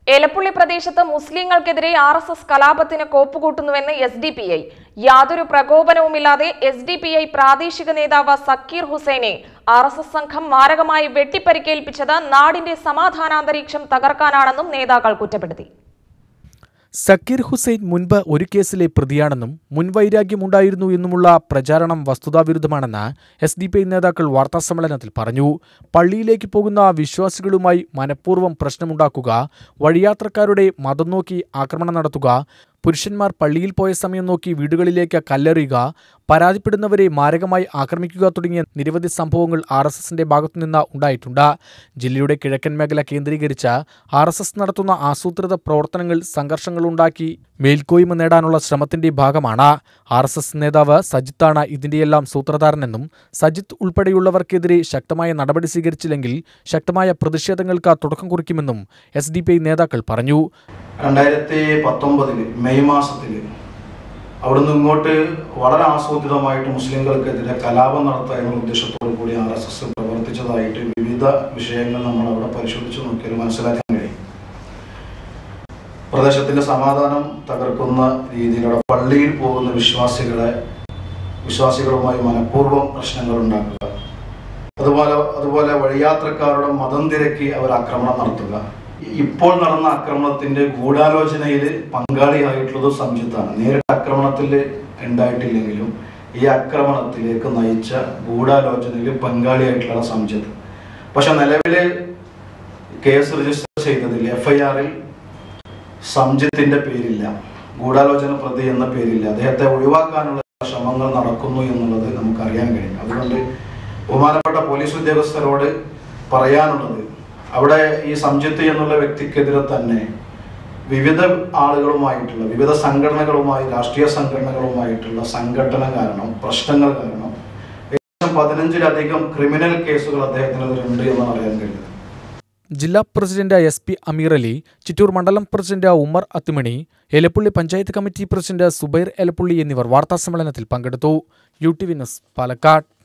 എലപ്പുള്ളി പ്രദേശത്ത് മുസ്ലിങ്ങൾക്കെതിരെ R S S കലാപത്തിന് കോപ്പുകൂട്ടുന്നുവെന്ന് എസ് ഡി പി ഐ യാതൊരു പ്രകോപനവുമില്ലാതെ എസ് ഡി പി ഐ പ്രാദേശിക നേതാവ് സക്കീർ ഹുസൈനെ ആർ എസ് എസ് സംഘം മാരകമായി വെട്ടിപ്പരിക്കേൽപ്പിച്ചത് നാടിന്റെ സമാധാനാന്തരീക്ഷം തകർക്കാനാണെന്നും നേതാക്കൾ കുറ്റപ്പെടുത്തി സക്കീർ ഹുസൈൻ മുൻപ് ഒരു കേസിലെ പ്രതിയാണെന്നും മുൻവൈരാഗ്യമുണ്ടായിരുന്നു എന്നുമുള്ള പ്രചാരണം വസ്തുതാവിരുദ്ധമാണെന്ന് എസ് ഡി പി ഐ നേതാക്കൾ വാർത്താസമ്മേളനത്തിൽ പറഞ്ഞു പള്ളിയിലേക്ക് പോകുന്ന വിശ്വാസികളുമായി മനഃപൂർവ്വം പ്രശ്നമുണ്ടാക്കുക വഴിയാത്രക്കാരുടെ മതം നോക്കി ആക്രമണം നടത്തുക പുരുഷന്മാർ പള്ളിയിൽ പോയ സമയം നോക്കി വീടുകളിലേക്ക് കല്ലെറിയുക പരാതിപ്പെടുന്നവരെ മാരകമായി ആക്രമിക്കുക തുടങ്ങിയ നിരവധി സംഭവങ്ങൾ ആർ എസ് എസിന്റെ ഭാഗത്തുനിന്ന് ഉണ്ടായിട്ടുണ്ട് ജില്ലയുടെ കിഴക്കൻ മേഖല കേന്ദ്രീകരിച്ച് ആർ എസ് എസ് നടത്തുന്ന ആസൂത്രിത പ്രവർത്തനങ്ങൾ സംഘർഷങ്ങളുണ്ടാക്കി മേൽക്കോയ്മ നേടാനുള്ള ശ്രമത്തിന്റെ ഭാഗമാണ് ആർ എസ് എസ് നേതാവ് സജിത്താണ് ഇതിന്റെയെല്ലാം സൂത്രധാരനെന്നും സജിത്ത് ഉൾപ്പെടെയുള്ളവർക്കെതിരെ ശക്തമായ നടപടി സ്വീകരിച്ചില്ലെങ്കിൽ ശക്തമായ പ്രതിഷേധങ്ങൾക്ക് തുടക്കം കുറിക്കുമെന്നും എസ് ഡി പി ഐ നേതാക്കൾ പറഞ്ഞു രണ്ടായിരത്തി പത്തൊമ്പതില് മെയ് മാസത്തിൽ അവിടുന്ന് ഇങ്ങോട്ട് വളരെ ആസൂത്രിതമായിട്ട് മുസ്ലിങ്ങൾക്കെതിരെ കലാപം നടത്തുക എന്ന ഉദ്ദേശത്തോടു കൂടി ആർ എസ് എസ് പ്രവർത്തിച്ചതായിട്ട് വിവിധ വിഷയങ്ങൾ നമ്മൾ അവിടെ പരിശോധിച്ച് നോക്കിയാൽ മനസ്സിലാക്കാൻ കഴിയും പ്രദേശത്തിന്റെ സമാധാനം തകർക്കുന്ന രീതിയിലുള്ള പള്ളിയിൽ പോകുന്ന വിശ്വാസികളെ വിശ്വാസികളുമായി മനഃപൂർവ്വം പ്രശ്നങ്ങൾ ഉണ്ടാക്കുക അതുപോലെ അതുപോലെ വഴിയാത്രക്കാരുടെ മതം തിരക്കി അവർ ആക്രമണം നടത്തുക ഇപ്പോൾ നടന്ന ആക്രമണത്തിന്റെ ഗൂഢാലോചനയിൽ പങ്കാളിയായിട്ടുള്ളത് സംജിത്താണ് നേരിട്ട് ആക്രമണത്തിൽ ഉണ്ടായിട്ടില്ലെങ്കിലും ഈ ആക്രമണത്തിലേക്ക് നയിച്ച ഗൂഢാലോചനയിൽ പങ്കാളിയായിട്ടുള്ള സംജിത്ത് പക്ഷെ നിലവിൽ കേസ് രജിസ്റ്റർ ചെയ്തതിൽ എഫ് ഐ ആറിൽ സംജിത്തിന്റെ പേരില്ല ഗൂഢാലോചന പ്രതി എന്ന പേരില്ല അദ്ദേഹത്തെ ഒഴിവാക്കാനുള്ള ശ്രമങ്ങൾ നടക്കുന്നു എന്നുള്ളത് നമുക്കറിയാൻ കഴിയും അതുകൊണ്ട് ബഹുമാനപ്പെട്ട പോലീസ് ഉദ്യോഗസ്ഥരോട് പറയാനുള്ളത് അവിടെ ഈ സംജിത്ത് എന്നുള്ള വ്യക്തിക്കെതിരെ തന്നെ വിവിധ ആളുകളുമായിട്ടുള്ള വിവിധ സംഘടനകളുമായി രാഷ്ട്രീയ സംഘടനകളുമായിട്ടുള്ള സംഘടന കാരണം പ്രശ്നങ്ങൾ കാരണം ഏകദേശം പതിനഞ്ചിലധികം ക്രിമിനൽ കേസുകൾ അദ്ദേഹത്തിനെതിരെ ഉണ്ട് എന്നാണ് അറിയാൻ കഴിയുന്നത് ജില്ലാ president S P Ameer Ali Chittur മണ്ഡലം president Ummer Athimani Elappully panchayat committee president Subair Elappully എന്നിവർ വാർത്താസമ്മേളനത്തിൽ പങ്കെടുത്തു U T V news Palakkad